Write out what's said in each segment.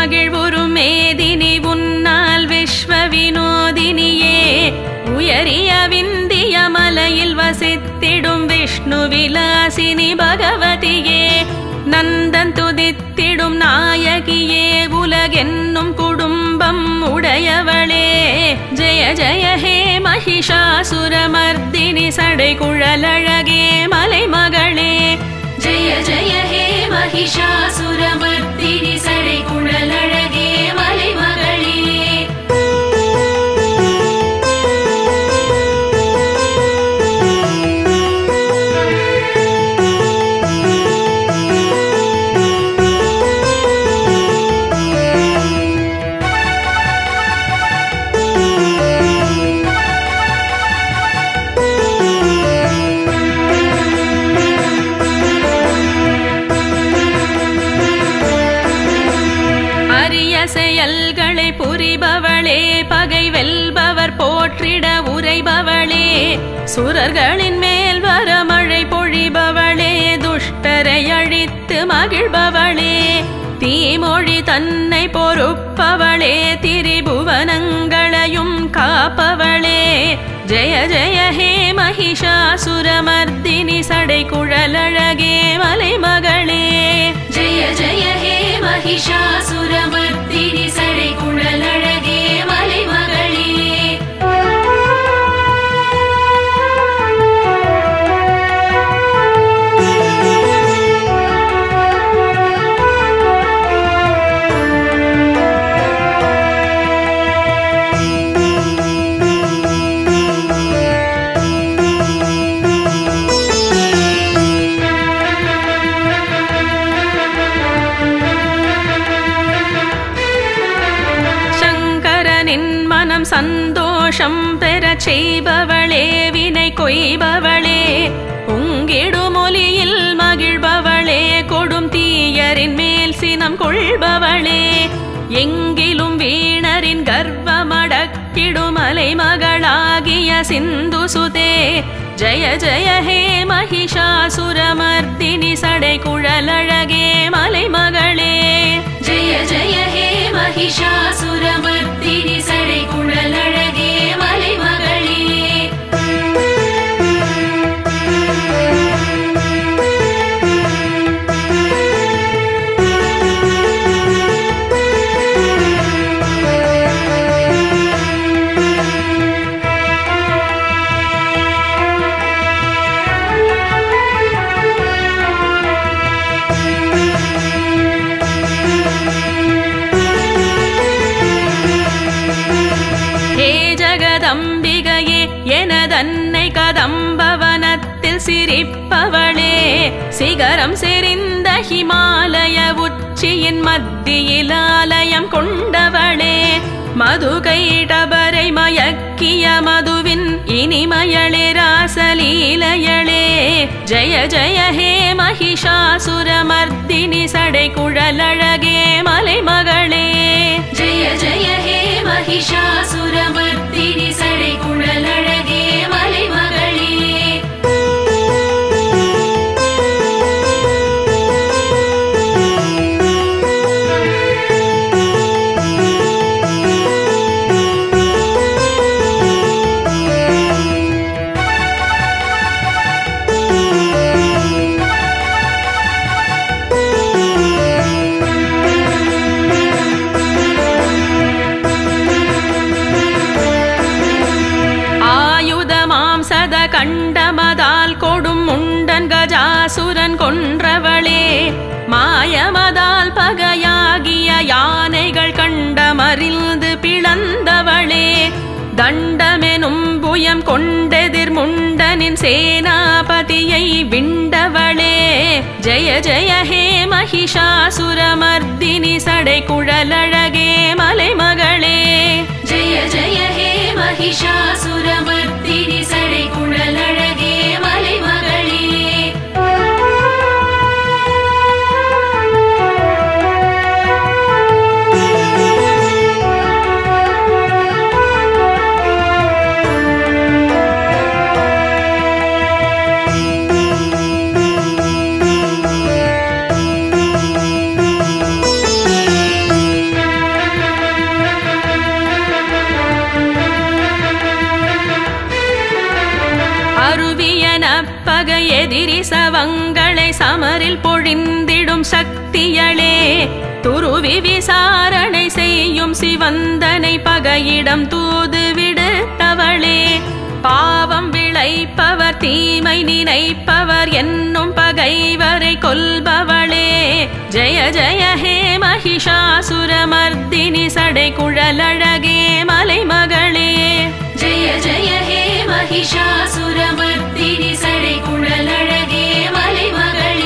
மகிழ்வுறும் மேதினி உன்னால் விஸ்வ வினோதினியே உயரிய விந்திய மலையில் வசித்திடும் விஷ்ணு விலாசினி பகவதியே நந்தன் துதித்திடும் நாயகியே உலகென்னும் குடும்பம் உடையவளே ஜெய ஜெய ஹே மகிஷாசுரமர்தினி சடை குழலழகே மலைமகளே ஜெய ஜெய ஹே மகிஷாசுரமர்தினி சடை குழலழகே மலைமகளே அரிய செயல்களை புரிபவளே பகை வெல்பவர் போற்றிட உரைபவளே சுரர்களின் மேல் வரமழை பொழிபவளே துஷ்டரை அழித்து மகிழ்பவளே தீமொழி தன்னை பொறுப்பவளே திரிபுவனங்களையும் காப்பவளே ஜெய ஜெய ஹே மகிஷாசுரமர்தினி சடை குழலழகே மலைமகளே ஜெய ஜெய ஹே மகிஷாசுரமர்தினி சடை குழலழகே மலைமகளே சங்கரனின் மனம் சந்தோஷம் பெறச் செய்பவளே வினை கொய்பவளே உங்கிடுமொலியில் மகிழ்பவளே கொடும் தீயரின் மேல் சினம் கொள்பவளே எங்கிலும் வீணரின் கர்வமடக்கிடும் அலைமகளாகிய சிந்து சுதே ஜெய ஜெய ஹே மகிஷாசுரமர்தினி சடை குழலழகே மலைமகளே ஜெய ஜெய ஹே மகிஷாசுரமர்தினி சடை குழலழகே மலைமகளே ஹே ஜகதம்பிகையே எனதன்னை கதம்பவனத்தில் சிரிப்பவளே சிகரம் செறிந்த ஹிமாலய உச்சியின் மத்தியில் ஆலயம் கொண்டவளே மதுகைடபரை மயக்கிய மதுவின் இனிமயளே ராசலீலையளே ஜெய ஜெய ஹே மகிஷாசுரமர்தினி சடை குழலழகே மலைமகளே ஜெய ஜெய ஹே மகிஷாசுரமர்தினி சடை குழலழகே மலைமகளே ஆயுதமாம் சத கண்டமதால் கொடும் முண்டன் கஜாசுரன் கொன்றவளே மாயமதால் பகையாகிய யானைகள் கண்டமறிந்து பிளந்தவளே தண்டமெனும் புயம் கொண்டெதிர் முண்டனின் சேனாபதியை விண்டவளே ஜெய ஜெய ஹே மகிஷாசுரமர்தினி சடை குழலழகே மலைமகளே ஜெய ஜெய ஹே மகிஷாசுரமர்தினி சடை குழலழகே மலைமகளே சுகங்களை சமரில் பொழிந்திடும் சக்தியளே துருவி விசாரணை செய்யும் சிவந்தனை பகையிடம் தூது விடுத்தவளே பாவம் விளைப்பவர் தீமை நினைப்பவர் என்னும் பகைவரை கொல்பவளே ஜெய ஜெய ஹே மகிஷாசுரமர்தினி சடை குழலழகே மலைமகளே ஜெய ஜெய ஹே மகிஷாசுரமர்த்தினி சடை குழலழகே மலைமகளே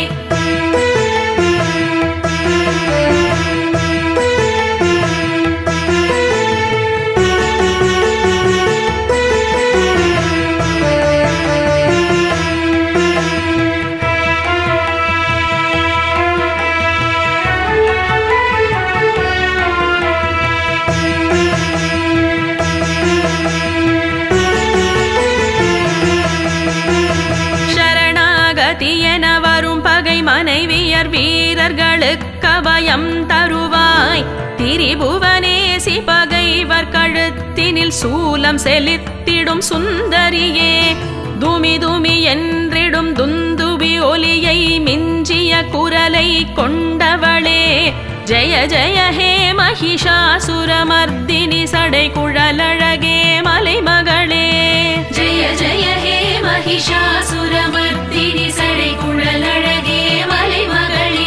சரணாகதி என வரும் பகை மனைவியர் வீரர்களுக்கு அபயம் தருவாய் திரிபுவனேசி பகைவர் கழுத்தினில் சூலம் செலுத்திடும் சுந்தரியே துமி துமி என்றிடும் துந்துபி ஒலியை மிஞ்சிய குரலை கொண்டவளே ஜெய ஜெய ஹே மகிஷாசுரமர்தினி சடை குழலழகே மலைமகளே ஜெய ஜெய ஹே மகிஷாசுரமர்த்தினி சடை குழலழகே மலைமகளே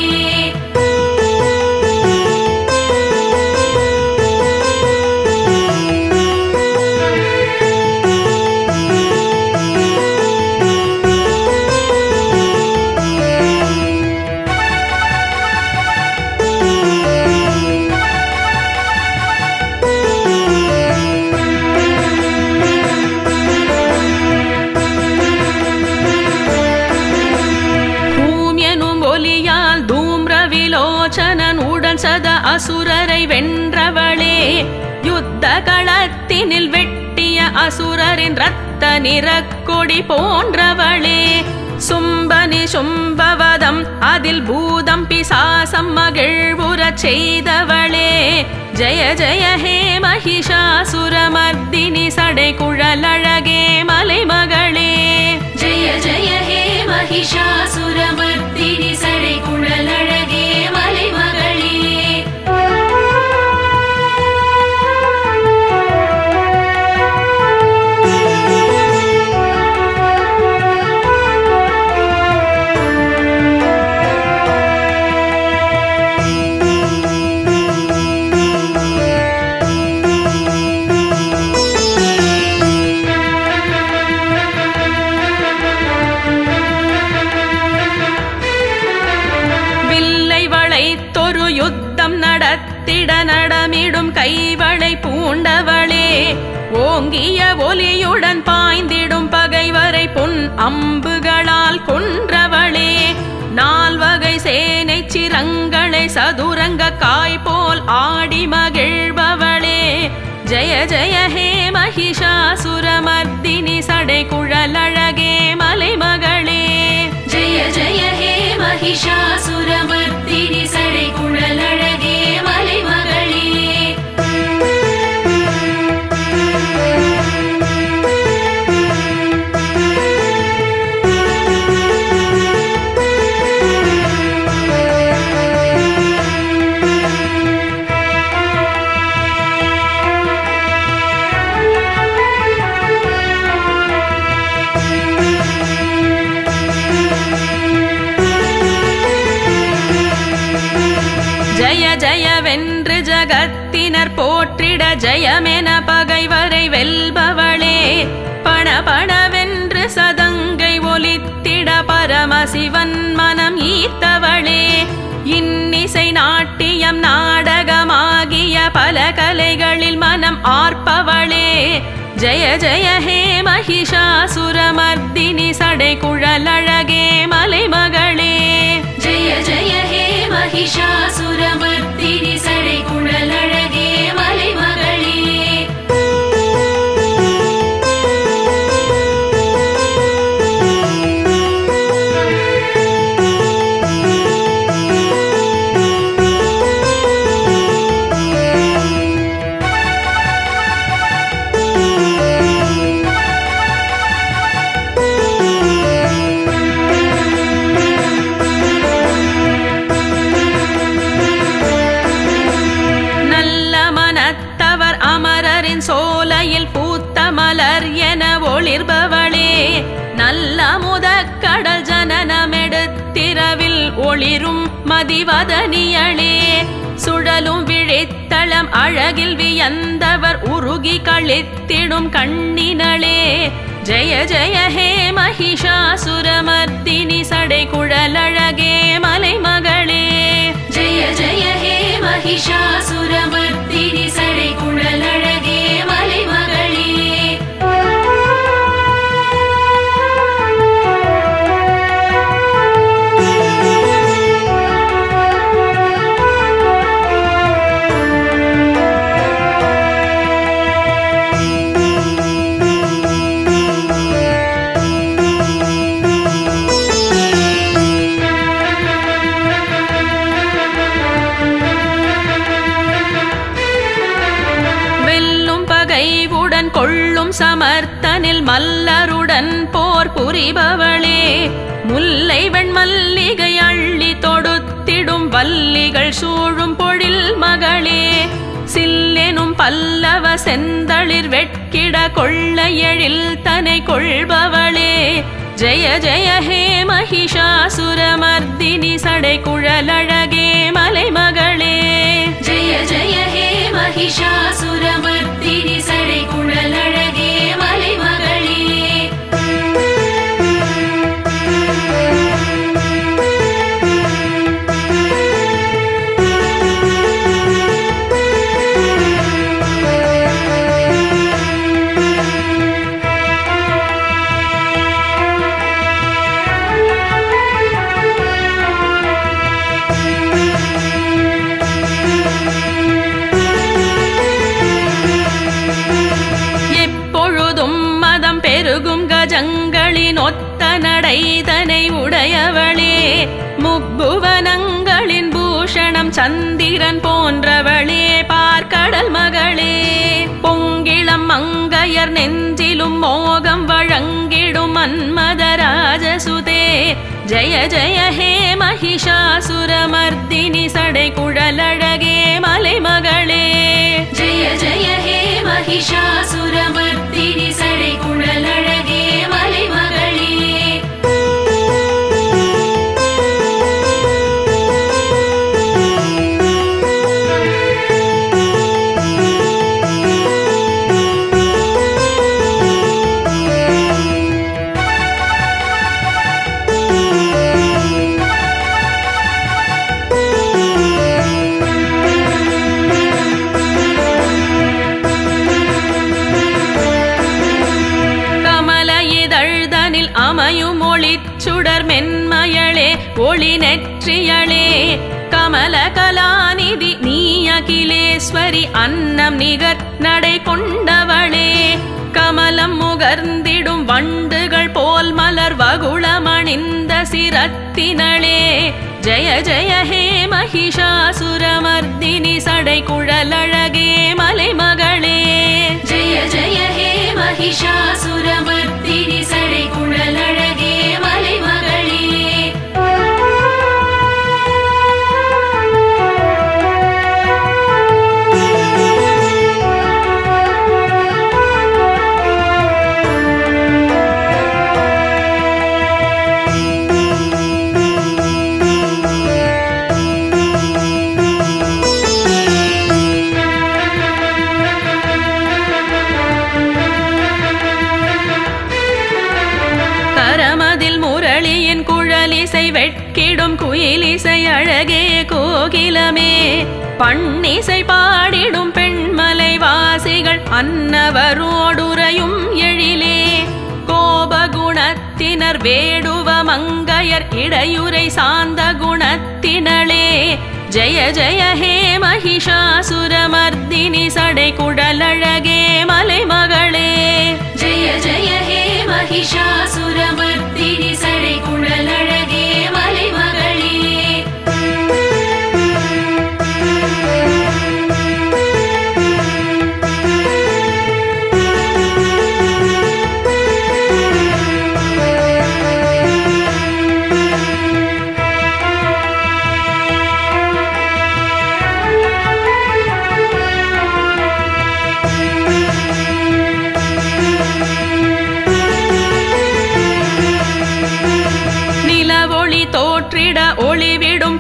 ஹூம் எனும் ஒலியால் தூம்ர விலோச்சனன் உடன் சத அசுரரை வென்றவளே யுத்த களத்தினில் வெட்டிய அசுரரின் ரத்த நிறக்கொடி போன்றவளே சும்பனி சும்பவதம் அதில் பூதம் பிசாசம் மகிழ்வுறச் செய்தவளே ஜெய ஜெய ஹே மகிஷாசுரமர்தினி சடை குழலழகே மலைமகளே ஜெய ஜெய ஹே மகிஷாசுரமர்த்தினி சடை குழலழகே மலைமகளே வில்லை வளைத்தொரு யுத்தம் நடத்திட நடமிடும் கைவளை பூண்டவளே ஓங்கிய ஒலியுடன் பாய்ந்திடும் பகைவரை பொன் அம்புகளால் கொன்றவளே நால்வகை சேனை சிரங்களை சதுரங்க காய் போல் ஆடி மகிழ்பவளே ஜெய ஜெய ஹே மகிஷாசுரமர்தினி சடை குழலழகே மலைமகளே ஜெய ஜெய ஹே மகிஷாசுரமர்த்தினி சடை குழலழகே மலைமகளே ஜய ஜயவென்று ஜகத்தினர் போற்றிட ஜயமென பகைவரை வெல்பவளே பண பணவென்று சதங்கை ஒலித்திட பரமசிவன் மனம் ஈர்த்தவளே இன்னிசை நாட்டியம் நாடகமாகிய பல கலைகளில் மனம் ஆர்ப்பவளே ஜய ஜய ஹே மகிஷாசுரமர்தினி சடை குழலழகே மலைமகளே ஜெய ஜெய ஹே மகிஷாசுரமர்த்தினி சடை குழலழகே மலைமகளே ஜய ஒளிரும் மதிவதனியளே சுழலும் விழித்தளம் அழகில் வியந்தவர் உருகி களித்திடும் கண்ணினளே ஜெய ஜெய ஹே மகிஷாசுரமர்த்தினி சடை குழலழகே மலைமகளே ஜெய ஜெய ஹே மகிஷாசுரமர்த்தினி சடை குழலழகே மலைமகளே வெல்லும் பகைவுடன் கொள்ளும் சமர்த்தனில் மல்லருடன் போர் புரிபவளே முல்லை வெண்மல்லிகை அள்ளி தொடுத்திடும் வல்லிகள் சூழும் பொழில் மகளே சில்லெனும் பல்லவ செந்தளிர் வெட்கிட கொள்ள எழில் தனை கொள்பவளே ஜெய ஜெய ஹே மகிஷாசுரமர்தினி சடை குழலழகே மலைமகளே ஜெய ஜெய ஹே மகிஷாசுரமர்த்தினி சடை குழலழகே மலைமகளே எப்பொழுதும் மதம் பெருகும் கஜங்களின் ஒத்த நடைதனை உடையவளே முப்புவனங்களின் பூஷணம் சந்திரன் போன்றவளே பார்க்கடல் மகளே பொங்கிளம் மங்கையர் நெஞ்சிலும் மோகம் வழங்கிடும் மன்மத ராஜசுதே ஜெய ஜெய ஹே மகிஷாசுரமர்தினி சடை குழலழகே மலைமகளே ஜெய ஜெய ஹே மகிஷாசுரமர்த்தினி சடை குழலழகே மலைமகளே கமல இதழ்தனில் அமையும் ஒளிச்சுடர் மென்மயளே ஒளி நெற்றியளே கமல கலாநிதி நீ அகிலேஸ்வரி அன்னம் நிகர் நடை கொண்டவளே கமலம் முகர்ந்திடும் வண்டுகள் போல் மலர் வகுளமணிந்த சிரத்தினளே ஜெய ஜெய ஹே மகிஷாசுரமர்தினி சடை குழலழகே மலைமகளே ஜெய ஜெய ஹே மகிஷாசுரமர்த்தினி சடை குழலழகே மலைமகளே கரமதில் முரளியின் குழலிசை வெட்கிடும் குயிலிசை அழகே கோகிலமே பண்ணிசை பாடிடும் பெண்மலை வாசிகள் அன்னவரோடுரையும் எழிலே கோபகுணத்தினர் வேடுவ மங்கையர் இடையுரை சாந்த குணத்தினளே ஜெய ஜெய ஹே மகிஷாசுரமர்தினி சடை குடலழகே மலைமகளே ஜெய ஜெய ஹே மகிஷாசுரமர்த்தினி சடை குழலழகே மலைமகளே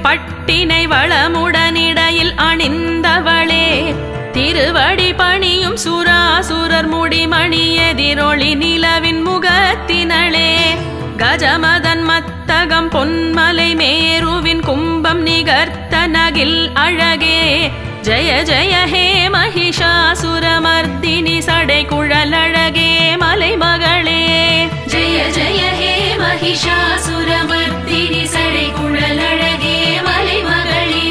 பட்டினை வளமுடனிடையில் அணிந்தவளே திருவடி பணியும் சுராசுரர் முடிமணி எதிரொளி நிலவின் முகத்தினளே கஜமதன் மத்தகம் பொன்மலை மேருவின் கும்பம் நிகர்த்த நகில் அழகே ஜெய ஜெய ஹே மகிஷாசுரமர்த்தினி சடை குழலழகே மலைமகளே ஜெய ஜெய ஹே மகிஷாசுரமர்த்தினி சடை குழலழகே மலைமகளே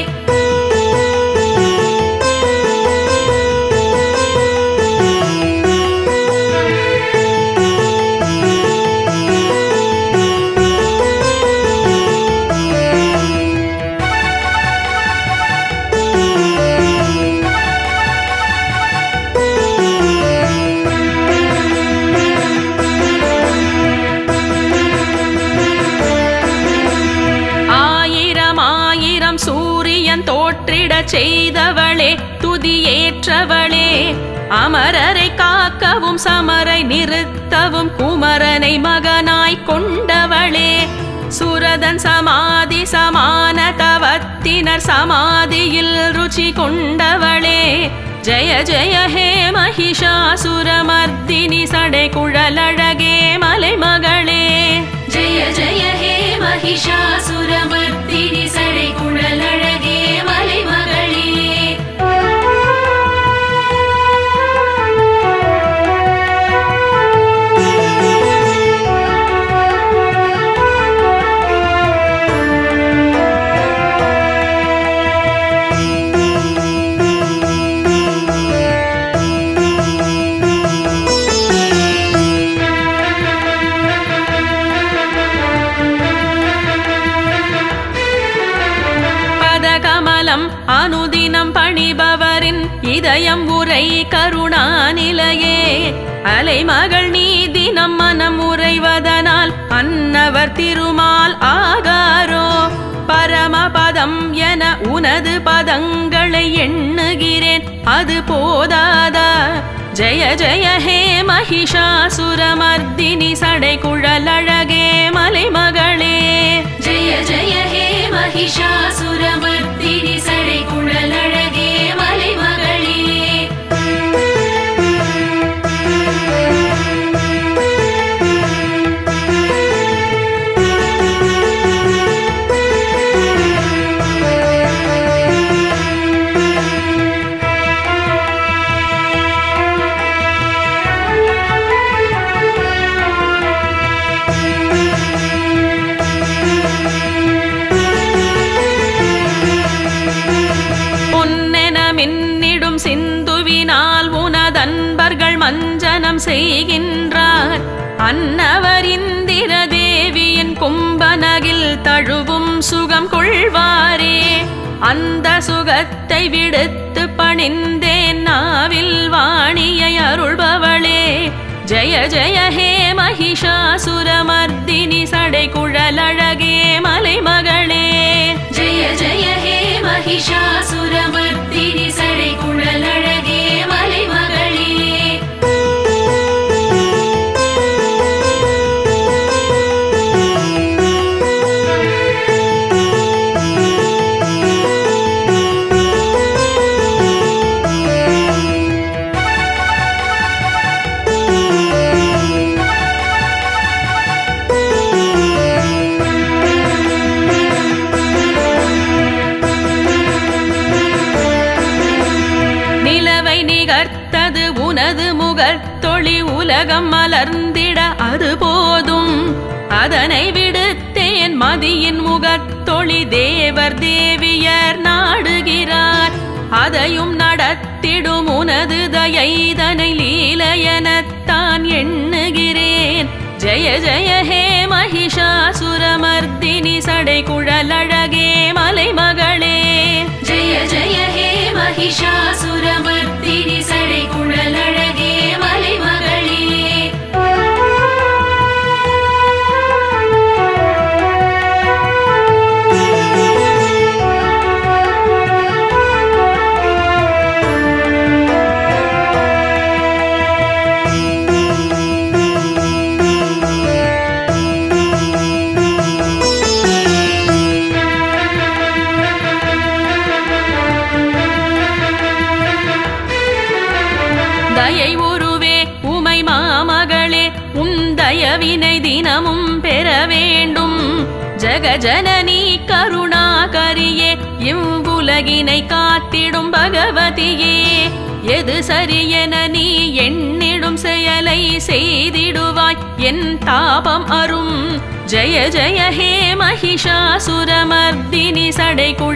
ஆயிரம் ஆயிரம் சூரியன் தோற்றிடச் செய்தவளே துதியேற்றவளே அமரரை காக்கவும் சமரை நிறுத்தவும் குமரனை மகனாய் கொண்டவளே சுரதன் சமாதி சமான தவத்தினர் சமாதியில் ருச்சி கொண்டவளே ஜெய ஜெய ஹே மகிஷாசுரமர்த்தினி சடை குழலழகே மலைமகளே ஜெய ஜெய ஹே மகிஷாசுரமர்த்தினி சடை குழலழகே மலைமகளே பதகமலம் அனுதினம் பணிபவரின் இதயம் உரை கருணாநிலையே அலைமகள் நீ தினம் மனம் உறைவதனால் அன்னவர் திருமால் ஆகாரோ பரமபதம் என உனது பதங்களை எண்ணுகிறேன் அது போதாதா ஜெய ஜெய ஹே மகிஷாசுரமர்த்தினி சடை குழலழகே மலைமகளே ஜெய ஜெய ஹே மகிஷாசுரமர்த்தினி சடை குழலழகே மலைமகளே பொன்னென மின்னிடும் சிந்துவினால் உனதன்பர்கள் மஞ்சனம் செய்கின்றார் அன்னவர் இந்திர தேவியின் கும்பனகில் தழுவும் சுகம் கொள்வாரே அந்த சுகத்தை விடுத்து பணிந்தேன் நாவில் வாணியை அருள்பவளே ஜெய ஜெய ஹே மகிஷாசுரமர்த்தினி சடை குழலழகே மலைமகளே ஜெய ஜெய ஹே மகிஷாசுரமர்த்தினி சடை குழலழகே மலைமகளே நிலவை நிகர்த்தது உனது முகத்தொளி உலகம் மலர்ந்திட அது போதும் அதனை விடுத்தேன் மதியின் முகத்தொளி தேவர் தேவியர் நாடுகிறார் அதையும் நடத்திடும் உனது தயைதனை லீலையெனத்தான் எண்ணுகிறேன் ஜெய ஜெய ஹே மகிஷாசுரமர்த்தினி சடை குழலழகே மலைமகளே ஜெய ஜெய ஹே மகிஷாசுரமர்த்தினி சடை குழலழகே மலைமகளே தயை உருவே உமை மாமகளே உந்தயவினை தினமும் பெற வேண்டும் ஜெகஜனனி கருணாகரியே இவ்வுலகினை காத்திடும் பகவதியே எது சரியென நீ எண்ணிடும் செயலை செய்திடுவாய் என் தாபம் அரும் ஜெய ஜெய ஹே மகிஷாசுரமர்தினி சடை